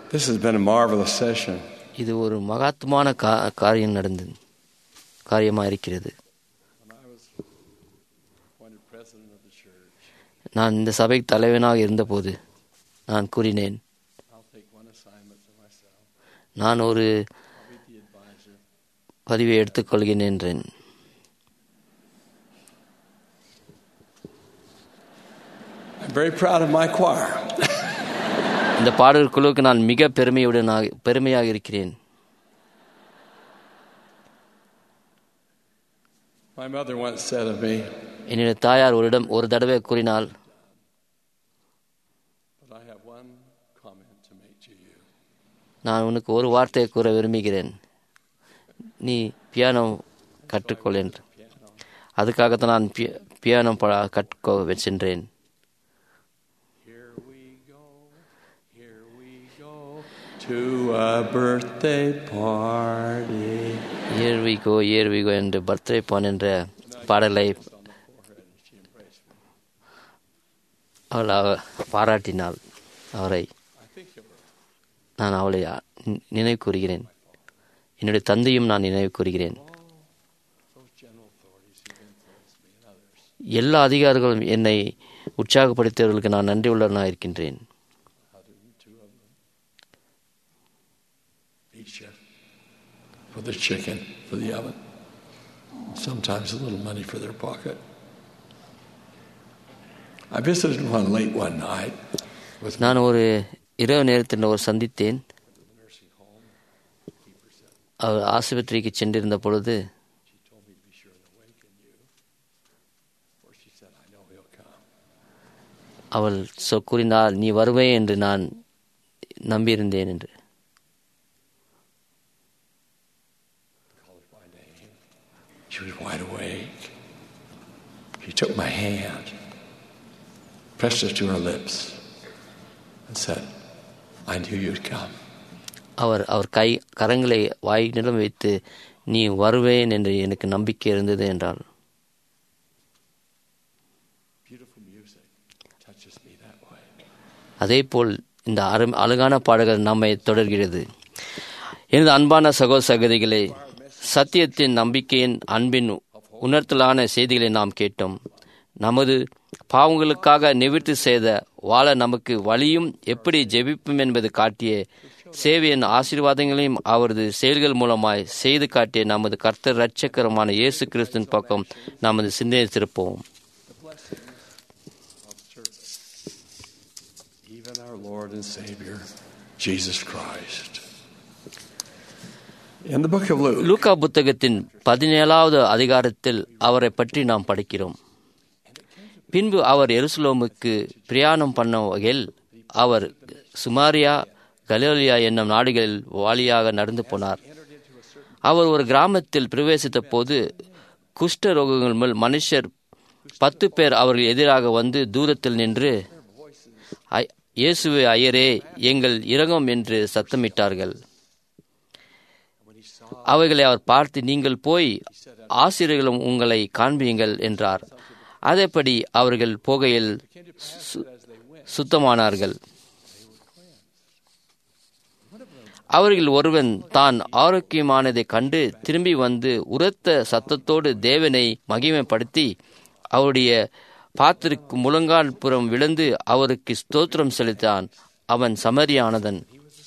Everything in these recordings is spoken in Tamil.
This has been a marvelous session. இது ஒரு மகாத்மான கா காரியம் நடந்தது காரியமாக இருக்கிறது Appointed president of the church. நான் இந்த சபைக்கு தலைவனாக இருந்தபோது நான் கூறினேன் I'll take one assignment for myself. நான் ஒரு I'll be the advisor. பதிவை எடுத்துக்கொள்கிறேன் என்றேன் I'm very proud of my choir. இந்த பாடல் குழுவுக்கு நான் மிக பெருமையுடன் பெருமையாக இருக்கிறேன் My mother once said of me, என்னுடைய தாயார் ஒரு இடம் ஒரு தடவை கூறினால் but I have one comment to make to you. நான் உனக்கு ஒரு வார்த்தையை கூற விரும்புகிறேன் நீ பியானோ கற்றுக்கொள் என்று அதுக்காகத்தான் நான் பி பியானோ ப கற்றுக்கோ சென்றேன் Here we go, here we go to a birthday party. Here we go here we go என்று பர்த்டே பான் என்ற பாடலை அவள் அவ- பாராட்டினாள் அவரை I think of her. நான் அவளை நி- நினைவு கூறுகிறேன் என்னுடைய தந்தையும் நான் நினைவு கூறுகிறேன் Those general authorities who've influenced me and others. எல்லா அதிகாரிகளும் என்னை உற்சாகப்படுத்தியவர்களுக்கு நான் நன்றி உள்ளவனாக இருக்கின்றேன் 102 of them. Each chef for the chicken, for the oven. Sometimes a little money for their pocket. I visited one late one night with நான் ஒரு இரவு நேரத்தில் ஒரு சந்தித்தேன் nursing home. அவர் ஆஸ்பத்திரிக்கு சென்றிருந்த பொழுது She told me to be sure and awaken you. For she said, I know he'll come. அவள் சொ கூறினாள் நீ வருவே என்று நான் நம்பியிருந்தேன் என்று Called her by name. She was wide awake. She took my hand, pressed it to her lips, and said, I knew you'd come. அவர் அவர் கை கரங்களை வாயினிடம் வைத்து நீ வருவேன் என்று எனக்கு நம்பிக்கை இருந்தது என்றாள் Beautiful music touches me that way. அதேபோல் இந்த அரு அழகான பாடல்கள் நம்மை தொடர்கிறது எனது அன்பான சகோதர சகோதரிகளே சத்தியத்தின் நம்பிக்கையின் அன்பின் உணர்த்தலான செய்திகளை நாம் கேட்டோம் நமது பாவங்களுக்காக நிவிர்த்தி செய்த வாழ நமக்கு வழியும் எப்படி ஜெபிப்போம் என்பது காட்டிய சேவையின் ஆசீர்வாதங்களையும் அவரது செயல்கள் மூலமாய் செய்து காட்டிய நமது கர்த்தர் இரட்சகரமான இயேசு கிறிஸ்துவின் பக்கம் நமது சிந்தனை திருப்போம் Even our Lord and Savior, Jesus Christ. In the book of Luke, லூக்கா புத்தகத்தின் பதினேழாவது அதிகாரத்தில் அவரை பற்றி நாம் படிக்கிறோம் பின்பு அவர் எருசலேமுக்கு பிரயாணம் பண்ண வகையில் அவர் சுமாரியா கலிலியா என்னும் நாடுகளில் வாலியாக நடந்து போனார் அவர் ஒரு கிராமத்தில் பிரவேசித்த போது குஷ்ட ரோகங்கள் மேல் மனுஷர் பத்து பேர் அவர்கள் எதிராக வந்து தூரத்தில் நின்று "ஐ- இயேசுவே ஐயரே எங்கள் இரங்கம் என்று சத்தமிட்டார்கள் அவைகளை அவர் பார்த்து நீங்கள் போய் ஆசிரியர்களும் உங்களை காண்பியுங்கள் என்றார் அதேபடி அவர்கள் போகையில் சு- சுத்தமானார்கள் அவர்கள் ஒருவன் தான் ஆரோக்கியமானதைக் கண்டு திரும்பி வந்து உரத்த சத்தத்தோடு தேவனை மகிமைப்படுத்தி அவருடைய பாத்திருக்கு முழங்கால் புறம் விழுந்து அவருக்கு ஸ்தோத்திரம் செலுத்தான் அவன் சமரியானதன்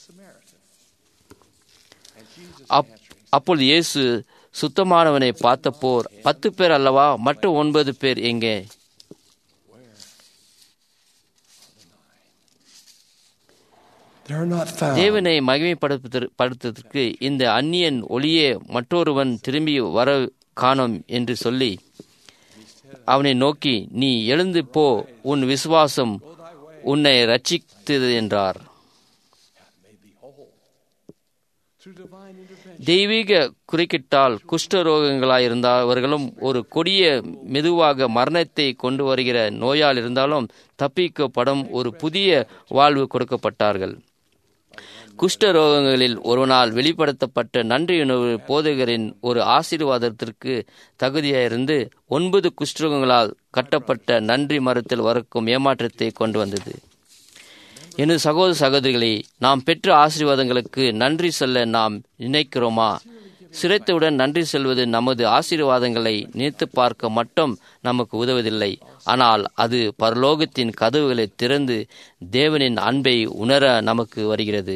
அப்- அப்பொழுது இயேசு சுத்தமானவனை பார்த்தப்போர் பத்து பேர் அல்லவா மற்ற ஒன்பது பேர் எங்கே they are not found. தேவனை மகிமைப்படுத்துவதற்கு இந்த அந்நியன் ஒளியே மற்றொருவன் திரும்பி வர காணோம் என்று சொல்லி அவனை நோக்கி நீ எழுந்து போ உன் விசுவாசம் உன்னை ரட்சித்தது என்றார் Through divine intervention. தெய்வீக குறுக்கிட்டால் குஷ்டரோகங்களாயிருந்தவர்களும் ஒரு கொடிய மெதுவாக மரணத்தை கொண்டு வருகிற நோயால் இருந்தாலும் தப்பிக்கப்படும் ஒரு புதிய வாழ்வு கொடுக்கப்பட்டார்கள் குஷ்ட ரோகங்களில் ஒருவனால் வெளிப்படுத்தப்பட்ட நன்றியுணர்வு போதகரின் ஒரு ஆசீர்வாதத்திற்கு தகுதியாயிருந்து ஒன்பது குஷ்டரோகங்களால் கட்டப்பட்ட நன்றி மரத்தில் வரக்கும் ஏமாற்றத்தை கொண்டு வந்தது எனது சகோதர சகோதரிகளே நாம் பெற்ற ஆசீர்வாதங்களுக்கு நன்றி சொல்ல நாம் நினைக்கிறோமா சிறைத்தவுடன் நன்றி செல்வது நமது ஆசீர்வாதங்களை நினைத்து பார்க்க மட்டும் நமக்கு உதவதில்லை ஆனால் அது பரலோகத்தின் கதவுகளை திறந்து தேவனின் அன்பை உணர நமக்கு வருகிறது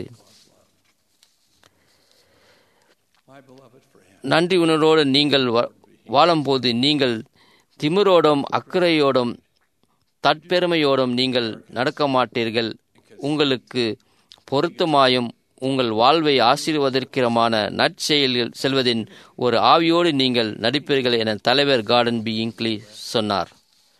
My beloved friend, நன்றி உணர்வோடு நீங்கள் வா- வாழும்போது நீங்கள் திமிரோடும் அக்கறையோடும் தற்பெருமையோடும் நீங்கள் நடக்க மாட்டீர்கள் உங்களுக்கு பொருத்தமாயும் உங்கள் வாழ்வை ஆசீர்வதிக்கிறமான நற்செயலில் செல்வதின் ஒரு ஆவியோடு நீங்கள் நடிப்பீர்கள் என தலைவர் கார்டன் பி இங்க்லி சொன்னார்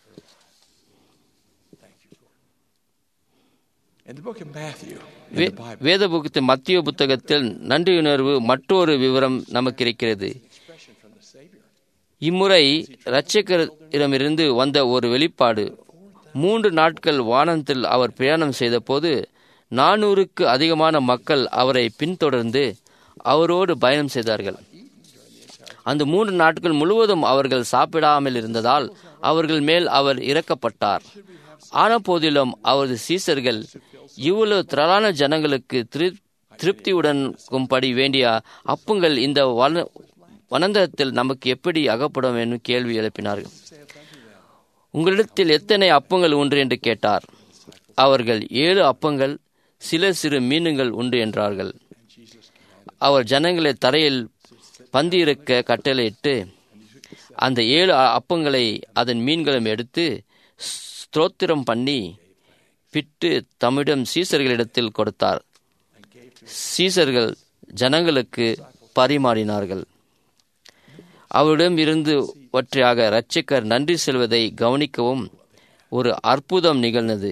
in the book of Matthew, in way- the Bible, வேத புத்தகத்து மத்திய புத்தகத்தில் நன்றியுணர்வு மற்றொரு விவரம் நமக்கு இருக்கிறது expression from the Savior. இம்முறை இரட்சகரிடமிருந்து வந்த ஒரு வெளிப்பாடு மூன்று நாட்கள் வானத்தில் அவர் பிரயாணம் செய்தபோது நானூறுக்கு அதிகமான மக்கள் அவரை பின்தொடர்ந்து அவரோடு பயணம் செய்தார்கள் அந்த மூன்று நாட்கள் முழுவதும் அவர்கள் சாப்பிடாமல் இருந்ததால் அவர்கள் மேல் அவர் இறக்கப்பட்டார் ஆன போதிலும் அவரது சீசர்கள் இவ்வளவு திரளான ஜனங்களுக்கு திரு- திருப்தியுடனும்படி வேண்டிய அப்பங்கள் இந்த வன வனந்தரத்தில் நமக்கு எப்படி அகப்படும் என்று கேள்வி எழுப்பினார்கள் உங்களிடத்தில் எத்தனை அப்பங்கள் உண்டு என்று கேட்டார் அவர்கள் ஏழு அப்பங்கள் சில சிறு மீனுங்கள் உண்டு என்றார்கள் அவர் ஜனங்களை தரையில் பந்தியிருக்க கட்டளையிட்டு அந்த ஏழு அ- அப்பங்களை அதன் மீன்களும் எடுத்து ஸ்தோத்திரம் பண்ணி பிட்டு தம்மிடம் சீசர்களிடத்தில் கொடுத்தார் சீசர்கள் ஜனங்களுக்கு பரிமாறினார்கள் அவரிடம் இருந்து ஒற்றையாக இரட்சகர் நன்றி செல்வதை கவனிக்கவும் ஒரு அற்புதம் நிகழ்ந்தது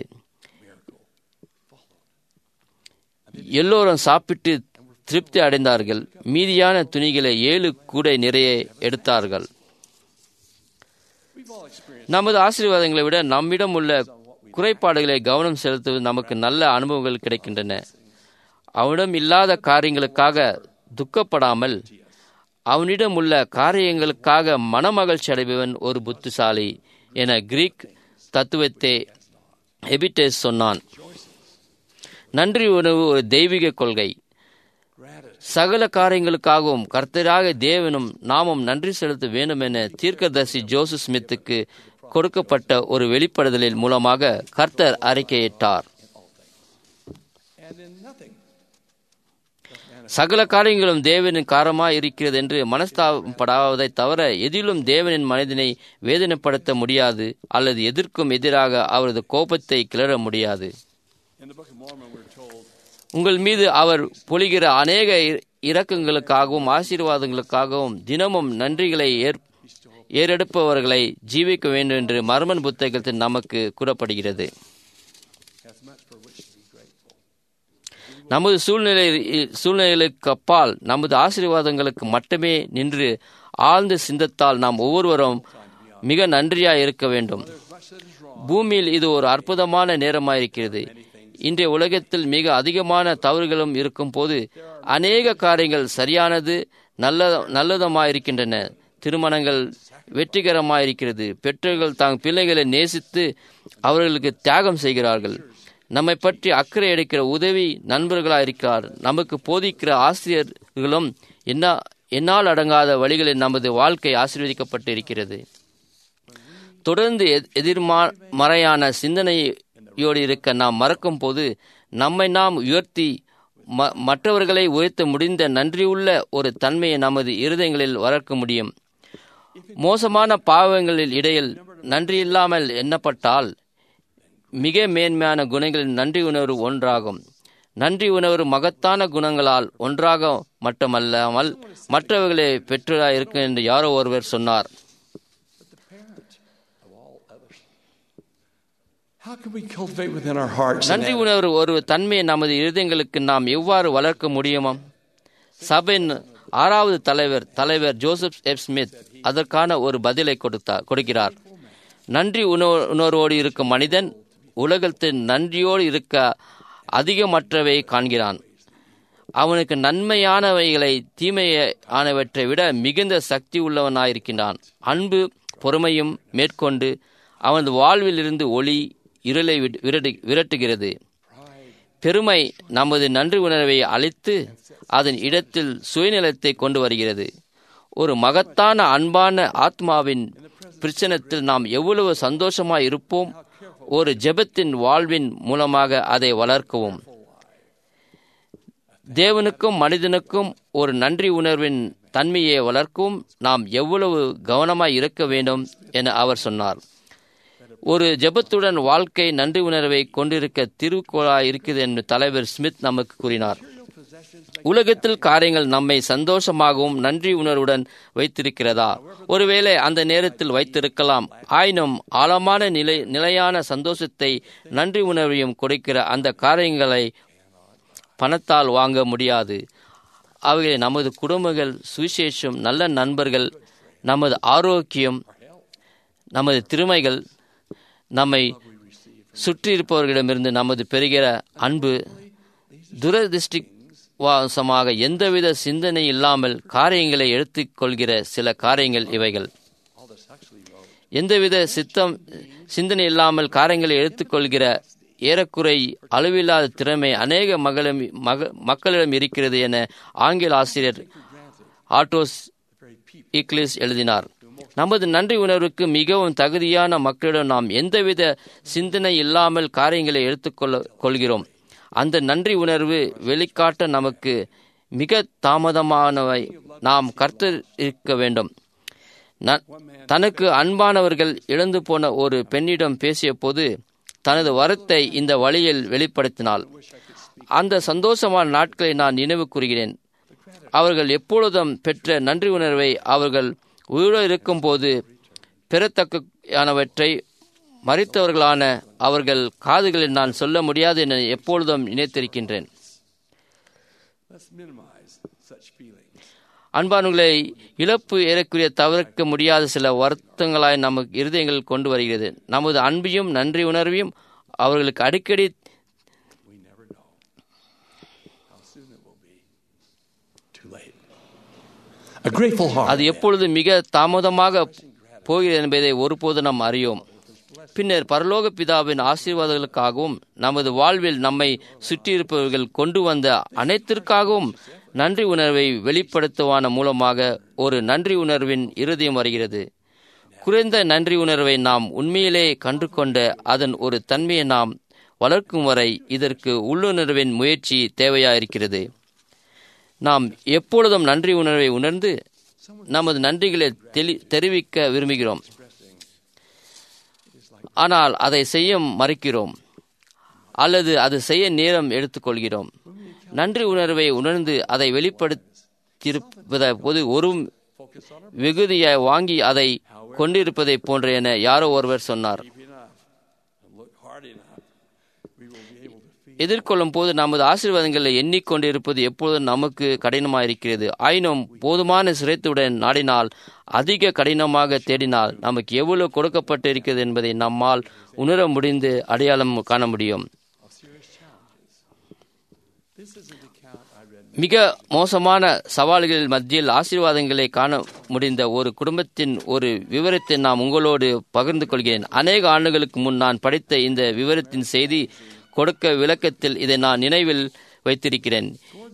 எல்லோரும் சாப்பிட்டு திருப்தி அடைந்தார்கள் மீதியான துணிகளை ஏழு கூடை நிறைய எடுத்தார்கள் We've all experienced நமது ஆசீர்வாதங்களை விட நம்மிடம் உள்ள குறைபாடுகளை கவனம் செலுத்துவது நமக்கு நல்ல அனுபவங்கள் கிடைக்கின்றன அவனிடம் இல்லாத காரியங்களுக்காக துக்கப்படாமல் அவனிடம் உள்ள காரியங்களுக்காக மனமகிழ்ச்சி அடைபவன் ஒரு புத்திசாலி என கிரீக் தத்துவத்தை எபிட்டேஸ் சொன்னான் நன்றி உணவு ஒரு தெய்வீக கொள்கை gratitude. சகல காரியங்களுக்காகவும் கர்த்தராக தேவனும் நாமும் நன்றி செலுத்த வேண்டும் என தீர்க்கதரிசி ஜோசப் ஸ்மித்துக்கு கொடுக்கப்பட்ட ஒரு வெளிப்படுதலின் மூலமாக கர்த்தர் அறிக்கையிட்டார் And in nothing சகல காரியங்களும் தேவனின் காரமாய் இருக்கிறது என்று மனஸ்தாபப்படாவதை தவிர எதிலும் தேவனின் மனிதனை வேதனைப்படுத்த முடியாது அல்லது எதிர்க்கும் எதிராக அவரது கோபத்தை கிளற முடியாது in the Book of Mormon we're told உங்கள் மீது அவர் பொழிகிற அநேக இ- இரக்கங்களுக்காகவும் ஆசீர்வாதங்களுக்காகவும் தினமும் நன்றிகளை ஏற் ஏறெடுப்பவர்களை ஜீவிக்க வேண்டும் என்று மர்மன் புத்தகத்தில் நமக்கு கூறப்படுகிறது has much for which to be grateful. நமது சூழ்நிலை சூழ்நிலைகளுக்கு அப்பால் நமது ஆசீர்வாதங்களுக்கு மட்டுமே நின்று ஆழ்ந்த சிந்தத்தால் நாம் ஒவ்வொருவரும் மிக நன்றியாய் இருக்க வேண்டும் There's much that is wrong. பூமியில் இது ஒரு அற்புதமான நேரமாயிருக்கிறது இன்றைய உலகத்தில் மிக அதிகமான தவறுகளும் இருக்கும் போது அநேக காரியங்கள் சரியானது நல்ல நல்லதமாயிருக்கின்றன திருமணங்கள் வெற்றிகரமாயிருக்கிறது பெற்றோர்கள் தாங் பிள்ளைகளை நேசித்து அவர்களுக்கு தியாகம் செய்கிறார்கள் நம்மை பற்றி அக்கறை எடுக்கிற உதவி நண்பர்களாயிருக்கிறார் நமக்கு போதிக்கிற ஆசிரியர்களும் என்ன என்னால் அடங்காத வழிகளில் நமது வாழ்க்கை ஆசீர்வதிக்கப்பட்டு இருக்கிறது தொடர்ந்து எ- எதிர்மா மறையான சிந்தனையோடு இருக்க நாம் மறக்கும் போது நம்மை நாம் உயர்த்தி ம- மற்றவர்களை உயர்த்த முடிந்த நன்றியுள்ள ஒரு தன்மையை நமது இருதயங்களில் வளர்க்க முடியும் மோசமான பாவங்களில் இடையில் நன்றியில்லாமல் எண்ணப்பட்டால் மிக மேன்மையான குணங்களின் நன்றி உணர்வு ஒன்றாகும் நன்றி உணர்வு மகத்தான குணங்களால் ஒன்றாக மட்டுமல்லாமல் மற்றவர்களை பெற்றதாக இருக்கும் என்று யாரோ ஒருவர் சொன்னார் How can we cultivate within our hearts an நன்றி உணர்வு ஒரு தன்மையை நமது இருதயங்களுக்கு நாம் எவ்வாறு வளர்க்க முடியுமா சபையின் ஆறாவது தலைவர் தலைவர் ஜோசப் எப் ஸ்மித் அதற்கான ஒரு பதிலை கொடுத்தார் கொடுக்கிறார் நன்றி உணர்வு உணர்வோடு இருக்கும் மனிதன் உலகத்தில் நன்றியோடு இருக்க அதிகமற்றவை காண்கிறான் அவனுக்கு நன்மையானவைகளை தீமையானவற்றை விட மிகுந்த சக்தி உள்ளவனாயிருக்கின்றான் அன்பு பொறுமையும் மேற்கொண்டு அவனது வாழ்வில் இருந்து ஒளி இருளை விட்டு- விரட்டு விரட்டுகிறது பெருமை நமது நன்றி உணர்வை அழித்து அதன் இடத்தில் சுயநலத்தை கொண்டு வருகிறது ஒரு மகத்தான அன்பான ஆத்மாவின் பிரச்சனத்தில் நாம் எவ்வளவு சந்தோஷமாய் இருப்போம் ஒரு ஜெபத்தின் வாழ்வின் மூலமாக அதை வளர்க்கவும் தேவனுக்கும் மனிதனுக்கும் ஒரு நன்றி உணர்வின் தன்மையை வளர்க்கவும் நாம் எவ்வளவு கவனமாய் இருக்க வேண்டும் என அவர் சொன்னார் ஒரு ஜெபத்துடன் வாழ்க்கை நன்றி உணர்வை கொண்டிருக்க திருக்கோளாய் இருக்குது என்று தலைவர் ஸ்மித் நமக்கு கூறினார் உலகத்தில் காரியங்கள் நம்மை சந்தோஷமாகவும் நன்றி உணர்வுடன் வைத்திருக்கிறதா ஒருவேளை அந்த நேரத்தில் வைத்திருக்கலாம் ஆயினும் ஆழமான நிலை நிலையான சந்தோஷத்தை நன்றி உணர்வையும் கொடுக்கிற அந்த காரியங்களை பணத்தால் வாங்க முடியாது அவைகளை நமது குடும்பங்கள் சுவிசேஷம் நல்ல நண்பர்கள் நமது ஆரோக்கியம் நமது திறமைகள் நம்மை சுற்றியிருப்பவர்களிடமிருந்து நமது பெறுகிற அன்பு துரதிருஷ்டி வாசமாக எந்தவித சிந்தனை இல்லாமல் காரியங்களை எடுத்துக்கொள்கிற சில காரியங்கள் இவைகள் எந்தவித சித்தம் சிந்தனை இல்லாமல் காரியங்களை எடுத்துக்கொள்கிற ஏறக்குறை அளவில்லாத திறமை அநேக மகளிடம் மக மக்களிடம் இருக்கிறது என ஆங்கில ஆசிரியர் ஆட்டோஸ் இக்லிஸ் எழுதினார் நமது நன்றி உணர்வுக்கு மிகவும் தகுதியான மக்களிடம் நாம் எந்தவித சிந்தனை இல்லாமல் காரியங்களை எடுத்துக்கொள்ள கொள்கிறோம் அந்த நன்றி உணர்வு வெளிக்காட்ட நமக்கு மிக தாமதமானவை நாம் கர்த்தர் இருக்க வேண்டும் தனக்கு அன்பானவர்கள் இழந்து போன ஒரு பெண்ணிடம் பேசிய போது தனது வரத்தை இந்த வழியில் வெளிப்படுத்தினாள் அந்த சந்தோஷமான நாட்களை நான் நினைவு கூறுகிறேன் அவர்கள் எப்பொழுதும் பெற்ற நன்றி உணர்வை அவர்கள் உயிரோடு இருக்கும்போது பெறத்தக்கவற்றை மறித்தவர்களான அவர்கள் காதுகளில் நான் சொல்ல முடியாது என எப்பொழுதும் நினைத்திருக்கின்றேன் அன்பானுகளை இழப்பு ஏறக்குரிய தவிர்க்க முடியாத சில வருத்தங்களாய் நமக்கு இருதயங்கள் கொண்டு வருகிறது நமது அன்பையும் நன்றி உணர்வையும் அவர்களுக்கு அடிக்கடி அது எப்பொழுது மிக தாமதமாக போகிறது என்பதை ஒருபோது நாம் அறியோம் பின்னர் பரலோக பிதாவின் ஆசீர்வாதங்களுக்காகவும் நமது வாழ்வில் நம்மை சுற்றியிருப்பவர்கள் கொண்டு வந்த அனைத்திற்காகவும் நன்றி உணர்வை வெளிப்படுத்துவான மூலமாக ஒரு நன்றி உணர்வின் இறுதியம் வருகிறது குறைந்த நன்றி உணர்வை நாம் உண்மையிலே கண்டு கொண்ட அதன் ஒரு தன்மையை நாம் வளர்க்கும் வரை இதற்கு உள்ளுணர்வின் முயற்சி தேவையாயிருக்கிறது நாம் எப்பொழுதும் நன்றி உணர்வை உணர்ந்து நமது நன்றிகளை தெரிவிக்க விரும்புகிறோம் ஆனால் அதை செய்ய மறுக்கிறோம் அல்லது அது செய்ய நேரம் எடுத்துக்கொள்கிறோம் நன்றி உணர்வை உணர்ந்து அதை வெளிப்படுத்தியிருப்பத போது ஒரு வெகுதியை வாங்கி அதை கொண்டிருப்பதை போன்ற என யாரோ ஒருவர் சொன்னார் எதிர்கொள்ளும் போது நமது ஆசீர்வாதங்களை எண்ணிக்கொண்டிருப்பது எப்பொழுதும் நமக்கு கடினமாயிருக்கிறது ஆயினும் போதுமான சிறைத்துடன் நாடினால் அதிக கடினமாக தேடினால் நமக்கு எவ்வளவு கொடுக்கப்பட்டு இருக்கிறது என்பதை நம்மால் உணர முடிந்து அடையாளம் காண முடியும் மிக மோசமான சவால்களில் மத்தியில் ஆசீர்வாதங்களை காண முடிந்த ஒரு குடும்பத்தின் ஒரு விவரத்தை நான் உங்களோடு பகிர்ந்து கொள்கிறேன் அநேக ஆண்டுகளுக்கு முன் நான் படித்த இந்த விவரத்தின் செய்தி கொடுக்க விளக்கத்தில் இதை நான் நினைவில் வைத்திருக்கிறேன்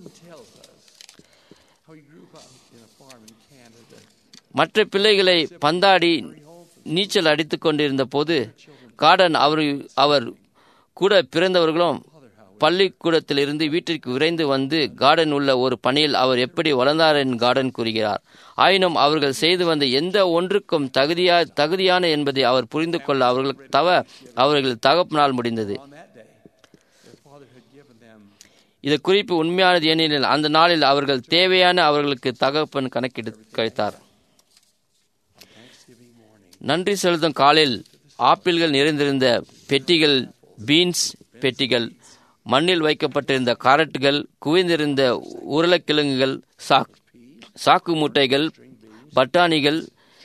மற்ற பிள்ளைகளை பந்தாடி நீச்சல் அடித்துக் கொண்டிருந்த போது கார்டன் அவர் அவர் கூட பிறந்தவர்களும் பள்ளிக்கூடத்திலிருந்து வீட்டிற்கு விரைந்து வந்து கார்டன் உள்ள ஒரு பணியில் அவர் எப்படி வளர்ந்தார் என் கார்டன் கூறுகிறார் ஆயினும் அவர்கள் செய்து வந்த எந்த ஒன்றுக்கும் தகுதியா தகுதியான என்பதை அவர் புரிந்து கொள்ள அவர்களுக்கு தவ அவர்கள் தகப்பினால் முடிந்தது இது குறிப்பு உண்மையானது ஏனெனில் அந்த நாளில் அவர்கள் தேவையான அவர்களுக்கு தகப்பன் கணக்கிட்டு கழித்தார் நன்றி செலுத்தும் காலில் ஆப்பிள்கள் நிறைந்திருந்த பெட்டிகள் பீன்ஸ் பெட்டிகள் மண்ணில் வைக்கப்பட்டிருந்த காரட்டுகள் குவிந்திருந்த உருளைக்கிழங்குகள் சாக் சாக்கு மூட்டைகள் பட்டாணிகள்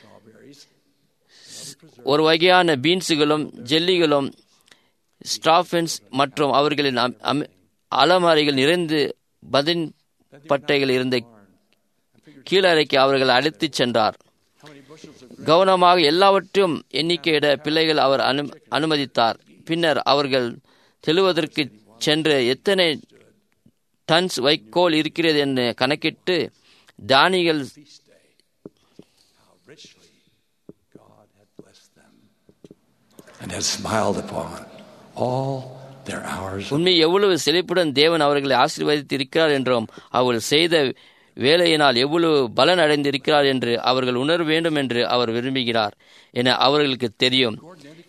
ஒரு வகையான பீன்ஸுகளும் ஜெல்லிகளும் ஸ்டாஃபென்ஸ் மற்றும் அவர்களின் அலமாரிகள் நிறைந்து பதின் பட்டைகள் இருந்த கீழறைக்கு அவர்கள் அழைத்துச் சென்றார் கவனமாக எல்லாவற்றையும் எண்ணிக்கையிட பிள்ளைகள் அவர் அனு அனுமதித்தார் பின்னர் அவர்கள் தெழுவதற்கு சென்ற எத்தனை டன்ஸ் வைக்கோல் இருக்கிறது என்று கணக்கிட்டு தானிகள் feast day, how richly God had blessed them and had smiled upon all their hours. of உண்மை எவ்வளவு செழிப்புடன் தேவன் அவர்களை ஆசீர்வதித்து இருக்கிறார் என்றும் அவர்கள் செய்த வேலையினால் எவ்வளவு பலன் அடைந்திருக்கிறார் என்று அவர்கள் உணர வேண்டும் என்று அவர் விரும்புகிறார் என அவர்களுக்கு தெரியும்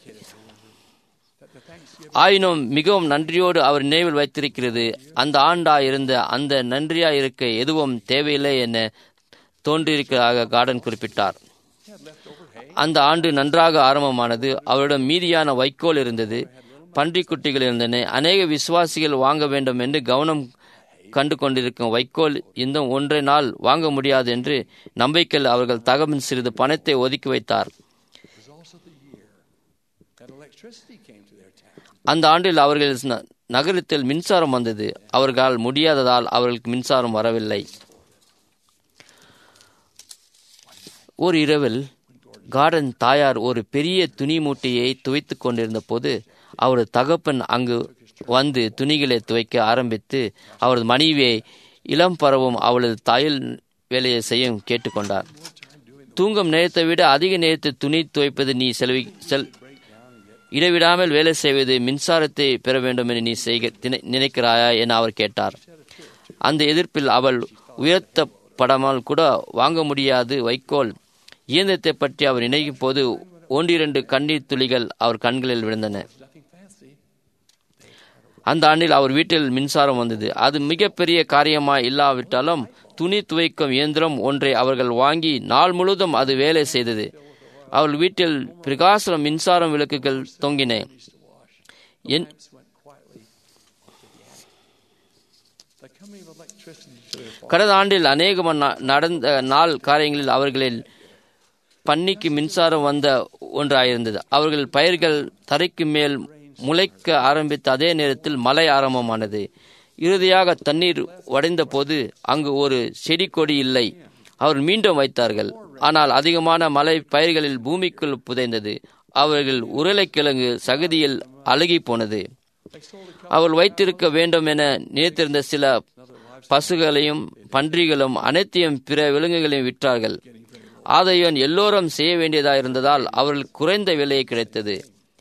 ஆயினும் மிகவும் நன்றியோடு அவர் நினைவில் வைத்திருக்கிறது அந்த ஆண்டா இருந்த அந்த நன்றியா இருக்க எதுவும் தேவையில்லை என தோன்றியிருக்கிறதாக கார்டன் குறிப்பிட்டார் அந்த ஆண்டு நன்றாக ஆரம்பமானது அவரிடம் மீதியான வைக்கோல் இருந்தது பன்றிக்குட்டிகள் இருந்தன அநேக விசுவாசிகள் வாங்க வேண்டும் என்று கவனம் கண்டு கொண்டிருக்கும் வைக்கோல் இந்த ஒன்றை நாள் வாங்க முடியாது என்று நம்பிக்கையில் அவர்கள் தகவல் சிறிது பணத்தை ஒதுக்கி வைத்தார் It was also the year that electricity came to their town. அந்த ஆண்டில் அவர்கள் ந- நகரத்தில் மின்சாரம் வந்தது அவர்களால் முடியாததால் அவர்களுக்கு மின்சாரம் வரவில்லை ஒரு இரவில் கார்டன் தாயார் ஒரு பெரிய துணி மூட்டையை துவைத்துக் கொண்டிருந்த போது அவரது தகப்பன் அங்கு வந்து துணிகளை துவைக்க ஆரம்பித்து அவரது மனைவியை இளம் பருவம் அவளது தையல் வேலையை செய்ய கேட்டுக்கொண்டார் தூங்கும் நேரத்தை விட அதிக நேரத்தை துணி துவைப்பது நீ செலவி செல் இடைவிடாமல் வேலை செய்வது மின்சாரத்தை பெற வேண்டும் என்று நீ செய்க தினை- நினைக்கிறாயா என அவர் கேட்டார் அந்த எதிர்ப்பில் அவள் உயர்த்தப்படாமல் கூட வாங்க முடியாது வைக்கோல் இயந்திரத்தை பற்றி அவர் நினைக்கும் போது ஒன்றிரண்டு கண்ணீர் துளிகள் அவர் கண்களில் விழுந்தன Nothing fancy. அந்த ஆண்டில் அவர் வீட்டில் மின்சாரம் வந்தது அது மிகப்பெரிய காரியமாய் இல்லாவிட்டாலும் துணி துவைக்கும் இயந்திரம் ஒன்றை அவர்கள் வாங்கி நாள் முழுவதும் அது வேலை செய்தது அவள் வீட்டில் பிரகாசம் மின்சாரம் விளக்குகள் தொங்கின என் Lamps went quietly up to the attic. The coming of electricity to their farm கடந்த ஆண்டில் அநேக நடந்த நாள் காரியங்களில் அவர்களில் பன்னிக்கு மின்சாரம் வந்த ஒன்றாயிருந்தது அவர்கள் பயிர்கள் தரைக்கு மேல் முளைக்க ஆரம்பித்த அதே நேரத்தில் மழை ஆரம்பமானது இறுதியாக தண்ணீர் வடைந்த போது அங்கு ஒரு செடி கொடி இல்லை அவர் மீண்டும் வைத்தார்கள் ஆனால் அதிகமான மழை பயிர்களில் பூமிக்குள் புதைந்தது அவர்கள் உருளைக்கிழங்கு சகதியில் அழுகி போனது அவள் வைத்திருக்க வேண்டும் என நினைத்திருந்த சில பசுகளையும் பன்றிகளும் அனைத்தையும் பிற விலங்குகளையும் விற்றார்கள் ஆதையன் எல்லோரும் செய்ய வேண்டியதாயிருந்ததால் அவர்கள் குறைந்த விலையை கிடைத்தது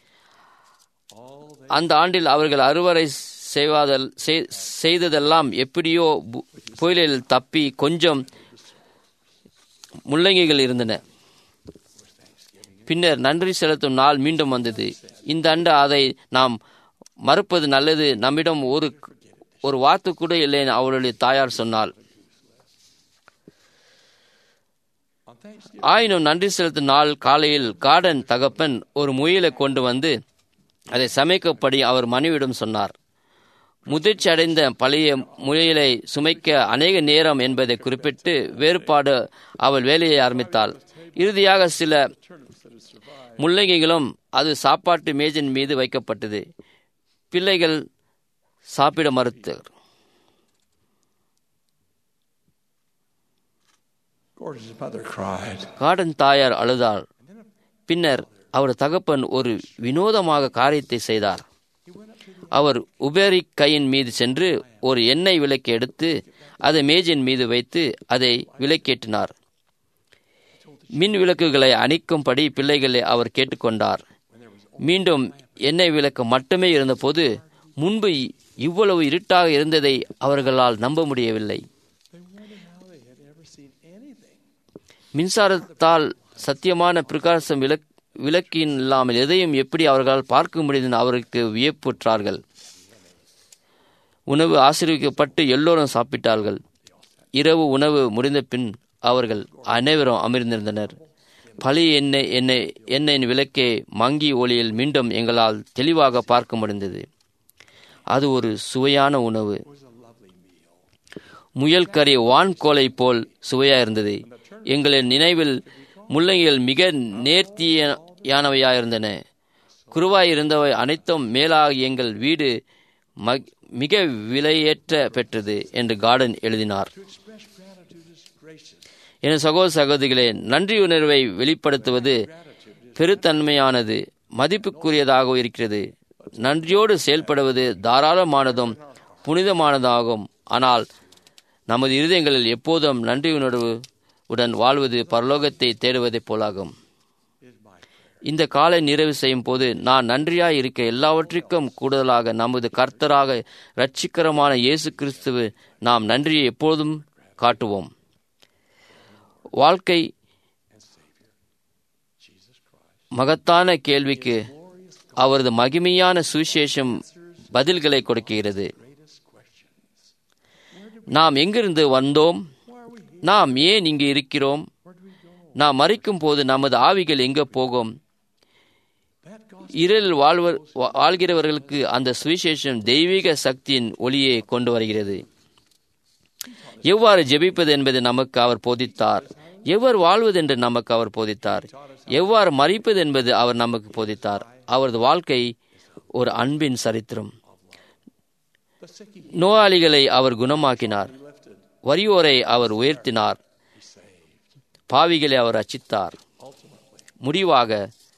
அந்த ஆண்டில் அவர்கள் அறுவடை செய்வாதல் செய்- செய்ததெல்லாம் எப்படியோ பு- புயலில் தப்பி கொஞ்சம் முள்ளங்கிகள் இருந்தன பின்னர் நன்றி செலுத்தும் நாள் மீண்டும் வந்தது இந்த ஆண்டு அதை நாம் மறுப்பது நல்லது நம்மிடம் ஒரு ஒரு வார்த்தை கூட இல்லை என அவளுடைய தாயார் சொன்னாள் on Thanksgiving. ஆயினும் நன்றி செலுத்தும் நாள் காலையில் கார்டன் தகப்பன் ஒரு முயலை கொண்டு வந்து அதை சமைக்கப்படி அவர் மனைவியிடம் சொன்னார் முதிர்ச்சி அடைந்த பழைய முயலை சுமைக்க அநேக நேரம் என்பதை குறிப்பிட்டு வேறுபாடு அவள் வேலையை ஆரம்பித்தாள் இறுதியாக சில முள்ளங்கிகளும் அது சாப்பாட்டு மேஜின் மீது வைக்கப்பட்டது பிள்ளைகள் சாப்பிட மறுத்தர் Gordon's mother cried. கார்டன் தாயார் அழுதாள் பின்னர் அவர் தகப்பன் ஒரு வினோதமாக காரியத்தை செய்தார் அவர் உபேரி கையின் மீது சென்று ஒரு எண்ணெய் விளக்கை எடுத்து அதை மேஜின் மீது வைத்து அதை விளக்கேற்றினார் மின் விளக்குகளை அணைக்கும்படி பிள்ளைகளை அவர் கேட்டுக்கொண்டார் மீண்டும் எண்ணெய் விளக்கு மட்டுமே இருந்தபோது முன்பு இவ்வளவு இருட்டாக இருந்ததை அவர்களால் நம்ப முடியவில்லை They wondered how they had ever seen anything. மின்சாரத்தால் சத்தியமான பிரகாசம் விளக் விளக்கின் இல்லாமல் எதையும் எப்படி அவர்களால் பார்க்க முடியும் அவருக்கு வியப்புற்றார்கள் உணவு ஆசீர்விக்கப்பட்டு எல்லோரும் சாப்பிட்டார்கள் இரவு உணவு முடிந்த பின் அவர்கள் அனைவரும் அமர்ந்திருந்தனர் பழைய எண்ணெய் எண்ணெய் எண்ணெயின் விளக்கே மங்கி ஒளியில் மீண்டும் எங்களால் தெளிவாக பார்க்க முடிந்தது அது ஒரு சுவையான உணவு முயல் கறி வான்கோலை போல் சுவையா இருந்தது எங்களின் நினைவில் முள்ளங்கிகள் மிக நேர்த்தியானவையாயிருந்தன குருவாய் இருந்தவை அனைத்தும் மேலாக எங்கள் வீடு மக்- மிக விலையேற்ற பெற்றது என்று கார்டன் எழுதினார் To express gratitude is gracious. என் சகோதர சகோதரிகளே நன்றியுணர்வை வெளிப்படுத்துவது பெருத்தன்மையானது மதிப்புக்குரியதாக இருக்கிறது நன்றியோடு செயல்படுவது தாராளமானதும் புனிதமானதாகும் ஆனால் நமது இருதயங்களில் எப்போதும் நன்றியுணர்வு உடன் வாழ்வது பரலோகத்தை தேடுவதைப் போலாகும் இந்த காலை நிறைவு செய்யும் போது நான் நன்றியாய் இருக்க எல்லாவற்றிற்கும் கூடுதலாக நமது கர்த்தராக இரட்சிக்கரமான இயேசு கிறிஸ்துவு நாம் நன்றியை எப்போதும் காட்டுவோம் வாழ்க்கை மகத்தான கேள்விக்கு அவரது மகிமையான சுவிசேஷம் பதில்களை கொடுக்கிறது நாம் எங்கிருந்து வந்தோம் நாம் ஏன் இங்கு இருக்கிறோம் நாம் மறிக்கும் போது நமது ஆவிகள் எங்கே போகும் இருள் வாழ்வர் வா- வாழ்கிறவர்களுக்கு அந்த சுவிசேஷம் தெய்வீக சக்தியின் ஒளியை கொண்டு வருகிறது எவ்வாறு ஜெபிப்பது என்பதை நமக்கு அவர் போதித்தார் எவ்வாறு வாழ்வது என்று நமக்கு அவர் போதித்தார் எவ்வாறு மறிப்பது என்பது அவர் நமக்கு போதித்தார் அவரது வாழ்க்கை ஒரு அன்பின் சரித்திரம் நோயாளிகளை அவர் குணமாக்கினார் வறியோரை அவர் உயர்த்தினார் பாவிகளை அவர் ரச்சித்தார் முடிவாக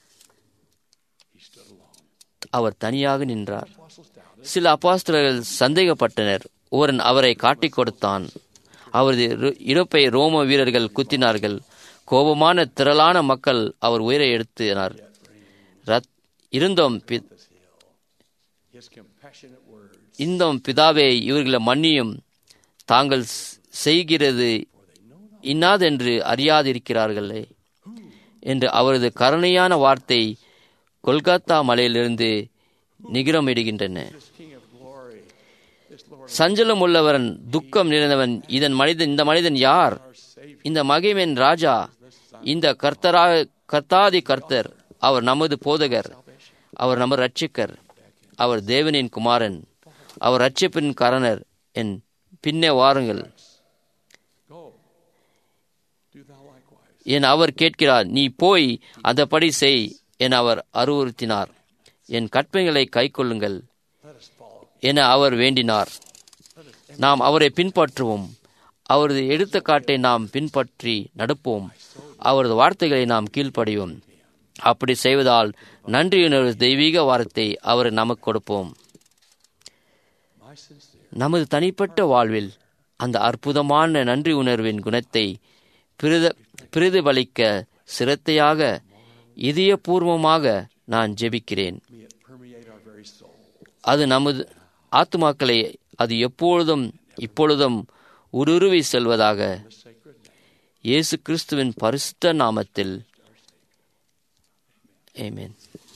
அவர் தனியாக நின்றார் சில அப்பாஸ்தலர்கள் சந்தேகப்பட்டனர் ஒருவன் அவரை காட்டிக் கொடுத்தான் அவரது இரு- இடுப்பை ரோம வீரர்கள் குத்தினார்கள் கோபமான திரளான மக்கள் அவர் உயிரை எடுத்தினார் ரத்- இருந்தும் பி- His compassionate words. இந்தம் பிதாவே இவர்களை மன்னியும் தாங்கள் ஸ்- செய்கிறது இன்னாதென்று அறியாதிருக்கிறார்களே என்று அவரது கருணையான வார்த்தை கொல்கத்தா மலையிலிருந்து நிகிரமிடுகின்றன King of glory. This Lord, சஞ்சலம் உள்ளவன் துக்கம் நிறைந்தவன் இதன் மனிதன் இந்த மனிதன் யார் இந்த மகிமன் ராஜா இந்த கர்த்தரா கர்த்தாதி கர்த்தர் அவர் நமது போதகர் அவர் நமது ரட்சிக்கர் அவர் தேவனின் குமாரன் அவர் ரட்சிப்பின் கரணர் என் பின்னே வாருங்கள் go. Do thou likewise. என் அவர் கேட்கிறார் நீ போய் அந்தபடி செய் என அவர் அறிவுறுத்தினார் என் கற்பனைகளை கைக்கொள்ளுங்கள் Let us follow. என அவர் வேண்டினார் நாம் அவரை பின்பற்றுவோம் அவரது எடுத்துக்காட்டை நாம் பின்பற்றி நடப்போம் அவரது வார்த்தைகளை நாம் கீழ்ப்படிவோம் அப்படி செய்வதால் நன்றியுணர்வு தெய்வீக வார்த்தை அவர் நமக்கு கொடுப்போம் My sincere. நமது தனிப்பட்ட வாழ்வில் அந்த அற்புதமான நன்றி உணர்வின் குணத்தை பிரத பிரதிபலிக்க சிரத்தையாக இதயபூர்வமாக நான் ஜெபிக்கிறேன் May it permeate our very soul. அது நமது ஆத்துமாக்களை அது எப்பொழுதும் இப்பொழுதும் உருவி செல்வதாக The sacred name. இயேசு கிறிஸ்துவின் பரிசுத்த நாமத்தில் ஆமென்